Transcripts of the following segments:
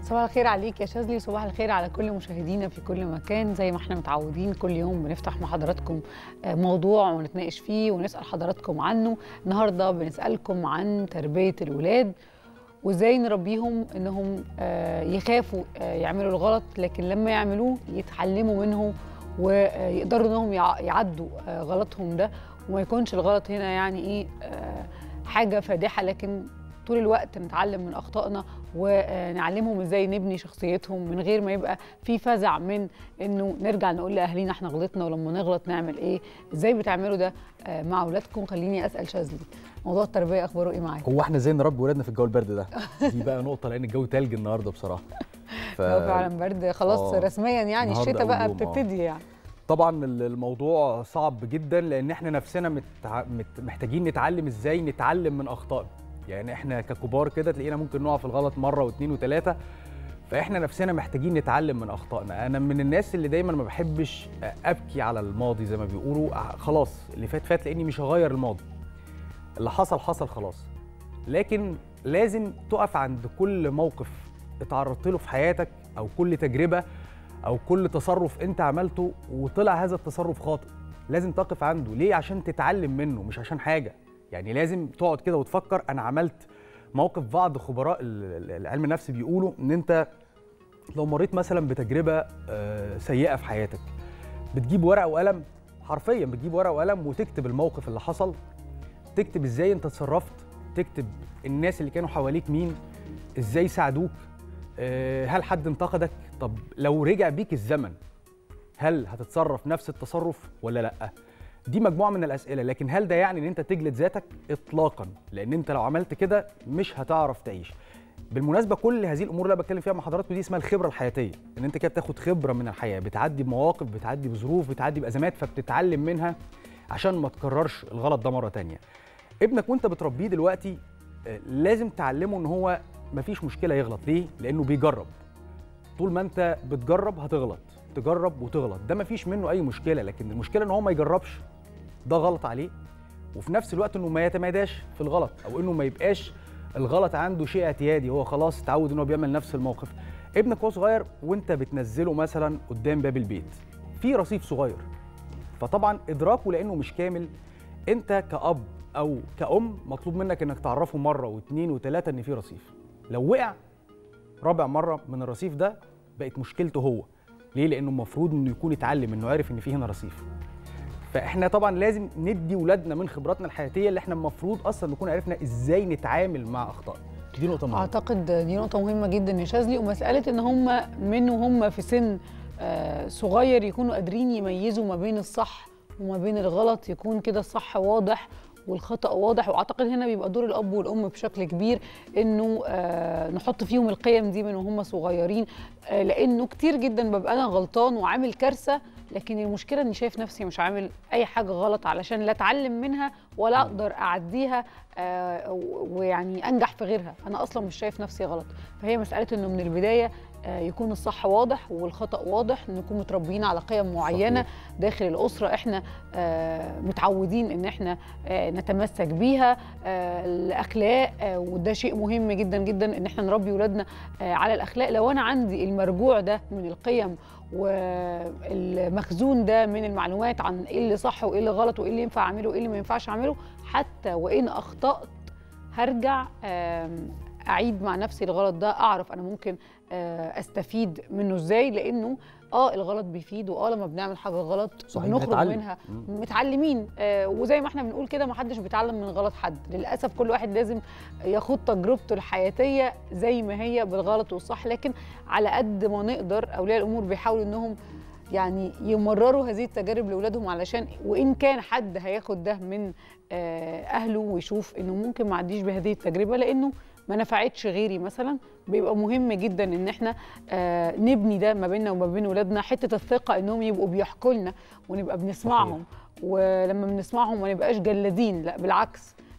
صباح الخير عليك يا شاذلي وصباح الخير على كل مشاهدينا في كل مكان زي ما احنا متعودين كل يوم بنفتح مع حضراتكم موضوع ونتناقش فيه ونسال حضراتكم عنه النهارده بنسالكم عن تربيه الولاد وازاي نربيهم انهم يخافوا يعملوا الغلط لكن لما يعملوه يتعلموا منه ويقدروا انهم يعدوا غلطهم ده وما يكونش الغلط هنا يعني ايه حاجه فادحه لكن طول الوقت نتعلم من اخطائنا ونعلمهم ازاي نبني شخصيتهم من غير ما يبقى في فزع من انه نرجع نقول لاهالينا احنا غلطنا ولما نغلط نعمل ايه ازاي بتعملوا ده مع اولادكم خليني اسال شاذلي موضوع التربيه اخباره ايه معاك هو احنا ازاي نربي ولادنا في الجو البرد ده دي بقى نقطه لان الجو تلج النهارده بصراحه ف... فعلا برد خلاص آه رسميا يعني الشتاء بقى بتبتدي آه. يعني طبعا الموضوع صعب جدا لان احنا نفسنا متع... محتاجين نتعلم ازاي نتعلم من اخطائنا يعني احنا ككبار كده تلاقينا ممكن نقع في الغلط مره واثنين وثلاثه فاحنا نفسنا محتاجين نتعلم من اخطائنا انا من الناس اللي دايما ما بحبش ابكي على الماضي زي ما بيقولوا خلاص اللي فات فات لاني مش هغير الماضي اللي حصل حصل خلاص لكن لازم تقف عند كل موقف اتعرضت له في حياتك او كل تجربه او كل تصرف انت عملته وطلع هذا التصرف خاطئ لازم تقف عنده ليه عشان تتعلم منه مش عشان حاجه يعني لازم تقعد كده وتفكر انا عملت موقف بعض خبراء العلم النفس بيقولوا ان انت لو مريت مثلا بتجربه سيئه في حياتك بتجيب ورقه وقلم حرفيا بتجيب ورقه وقلم وتكتب الموقف اللي حصل تكتب ازاي انت اتصرفت تكتب الناس اللي كانوا حواليك مين ازاي ساعدوك هل حد انتقدك طب لو رجع بيك الزمن هل هتتصرف نفس التصرف ولا لا دي مجموعه من الاسئله لكن هل ده يعني ان انت تجلد ذاتك اطلاقا لان انت لو عملت كده مش هتعرف تعيش بالمناسبه كل هذه الامور اللي انا بتكلم فيها مع حضراتكم دي اسمها الخبره الحياتيه ان انت كده بتاخد خبره من الحياه بتعدي بمواقف بتعدي بظروف بتعدي بازمات فبتتعلم منها عشان ما تكررش الغلط ده مره تانية ابنك وانت بتربيه دلوقتي لازم تعلمه ان هو مفيش مشكله يغلط ليه لانه بيجرب طول ما انت بتجرب هتغلط تجرب وتغلط ده مفيش منه اي مشكله لكن المشكله ان هو ما يجربش ده غلط عليه وفي نفس الوقت انه ما يتماداش في الغلط او انه ما يبقاش الغلط عنده شيء اعتيادي هو خلاص اتعود ان هو بيعمل نفس الموقف ابنك وهو صغير وانت بتنزله مثلا قدام باب البيت في رصيف صغير فطبعا ادراكه لانه مش كامل انت كاب او كأم مطلوب منك انك تعرفه مره واثنين وثلاثه ان في رصيف لو وقع رابع مره من الرصيف ده بقت مشكلته هو ليه لانه المفروض انه يكون اتعلم انه عارف ان في هنا رصيف فاحنا طبعا لازم ندي ولادنا من خبراتنا الحياتيه اللي احنا المفروض اصلا نكون عرفنا ازاي نتعامل مع اخطائنا دي نقطه مهمه اعتقد دي نقطه مهمه جدا يا شاذلي ومساله ان هم من وهم في سن آه صغير يكونوا قادرين يميزوا ما بين الصح وما بين الغلط يكون كده الصح واضح والخطا واضح واعتقد هنا بيبقى دور الاب والام بشكل كبير انه آه نحط فيهم القيم دي من وهم صغيرين آه لانه كتير جدا ببقى انا غلطان وعامل كارثه لكن المشكله اني شايف نفسي مش عامل اي حاجه غلط علشان لا اتعلم منها ولا اقدر اعديها آه ويعني انجح في غيرها انا اصلا مش شايف نفسي غلط فهي مساله انه من البدايه يكون الصح واضح والخطا واضح نكون متربيين على قيم معينه صحيح. داخل الاسره احنا متعودين ان احنا نتمسك بيها الاخلاق وده شيء مهم جدا جدا ان احنا نربي ولادنا على الاخلاق لو انا عندي المرجوع ده من القيم والمخزون ده من المعلومات عن ايه اللي صح وايه اللي غلط وايه اللي ينفع اعمله وايه اللي ما ينفعش اعمله حتى وان اخطات هرجع اعيد مع نفسي الغلط ده اعرف انا ممكن استفيد منه ازاي لانه اه الغلط بيفيد واه لما بنعمل حاجه غلط بنخرج منها متعلمين آه وزي ما احنا بنقول كده ما حدش بيتعلم من غلط حد للاسف كل واحد لازم ياخد تجربته الحياتيه زي ما هي بالغلط والصح لكن على قد ما نقدر اولياء الامور بيحاولوا انهم يعني يمرروا هذه التجارب لاولادهم علشان وان كان حد هياخد ده من آه اهله ويشوف انه ممكن ما عديش بهذه التجربه لانه ما نفعتش غيري مثلا بيبقى مهم جدا ان احنا آه نبني ده ما بيننا وما بين ولادنا حته الثقه انهم يبقوا بيحكوا لنا ونبقى بنسمعهم ولما بنسمعهم ما نبقاش جلادين لا بالعكس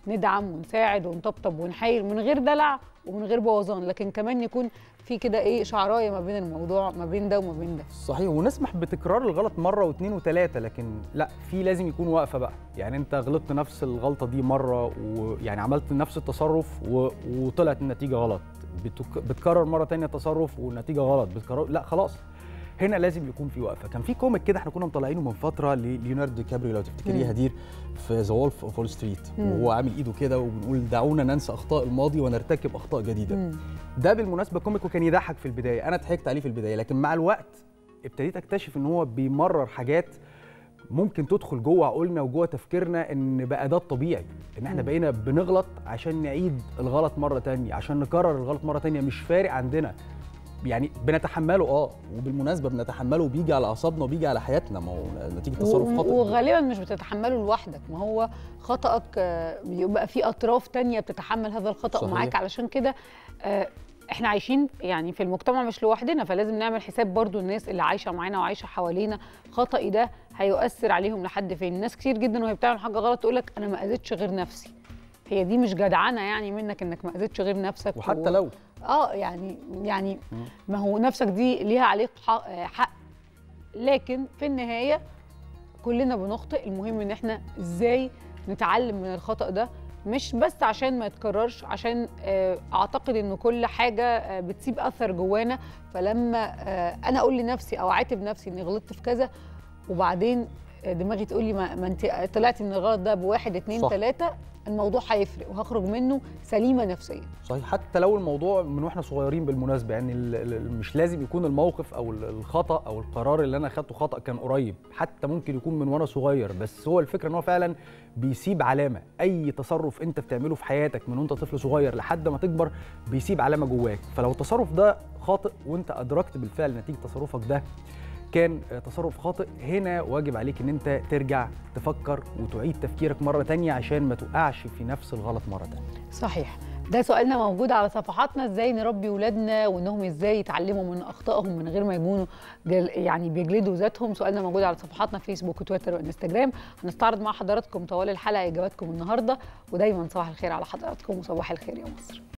ندعم ونساعد ونطبطب ونحايل من غير دلع ومن غير بوظان لكن كمان يكون في كده ايه شعرايه ما بين الموضوع ما بين ده وما بين ده صحيح ونسمح بتكرار الغلط مره واثنين وثلاثه لكن لا في لازم يكون واقفه بقى يعني انت غلطت نفس الغلطه دي مره ويعني عملت نفس التصرف و... وطلعت النتيجه غلط بتك... بتكرر مره تانية تصرف والنتيجه غلط بتكرر لا خلاص هنا لازم يكون في وقفه كان في كوميك كده احنا كنا مطلعينه من فتره لليوناردو دي كابريو لو تفتكريه مم. هدير في ذا وولف اوف وول ستريت مم. وهو عامل ايده كده وبنقول دعونا ننسى اخطاء الماضي ونرتكب اخطاء جديده مم. ده بالمناسبه كوميك وكان يضحك في البدايه انا ضحكت عليه في البدايه لكن مع الوقت ابتديت اكتشف ان هو بيمرر حاجات ممكن تدخل جوه عقولنا وجوه تفكيرنا ان بقى ده الطبيعي ان احنا مم. بقينا بنغلط عشان نعيد الغلط مره تانية عشان نكرر الغلط مره تانية مش فارق عندنا يعني بنتحمله اه وبالمناسبه بنتحمله وبيجي على اعصابنا وبيجي على حياتنا ما هو نتيجه تصرف و- خاطئ وغالبا مش بتتحمله لوحدك ما هو خطأك آه، بيبقى في أطراف تانية بتتحمل هذا الخطأ صحيح. معاك علشان كده آه، احنا عايشين يعني في المجتمع مش لوحدنا فلازم نعمل حساب برضو الناس اللي عايشة معانا وعايشة حوالينا خطأي ده هيؤثر عليهم لحد فين ناس كتير جدا وهي بتعمل حاجة غلط تقولك أنا ما أذيتش غير نفسي هي دي مش جدعنة يعني منك إنك ما أذيتش غير نفسك وحتى لو اه يعني يعني مم. ما هو نفسك دي ليها عليك حق, حق لكن في النهايه كلنا بنخطئ المهم ان احنا ازاي نتعلم من الخطا ده مش بس عشان ما يتكررش عشان آه، اعتقد ان كل حاجه آه، بتسيب اثر جوانا فلما آه، انا اقول لنفسي او اعاتب نفسي اني غلطت في كذا وبعدين آه، دماغي تقول لي ما, ما انت طلعتي من الغلط ده بواحد اتنين صح. تلاته الموضوع هيفرق وهخرج منه سليمه نفسيا صحيح حتى لو الموضوع من واحنا صغيرين بالمناسبه يعني ال- ال- مش لازم يكون الموقف او ال- الخطا او القرار اللي انا اخدته خطا كان قريب حتى ممكن يكون من وانا صغير بس هو الفكره ان هو فعلا بيسيب علامه اي تصرف انت بتعمله في حياتك من وانت طفل صغير لحد ما تكبر بيسيب علامه جواك فلو التصرف ده خاطئ وانت ادركت بالفعل نتيجه تصرفك ده كان آه، تصرف خاطئ هنا واجب عليك ان انت ترجع تفكر وتعيد تفكيرك مره تانية عشان ما تقعش في نفس الغلط مره تانية صحيح ده سؤالنا موجود على صفحاتنا ازاي نربي ولادنا وانهم ازاي يتعلموا من اخطائهم من غير ما يكونوا جل يعني بيجلدوا ذاتهم سؤالنا موجود على صفحاتنا فيسبوك وتويتر وانستجرام هنستعرض مع حضراتكم طوال الحلقه اجاباتكم النهارده ودايما صباح الخير على حضراتكم وصباح الخير يا مصر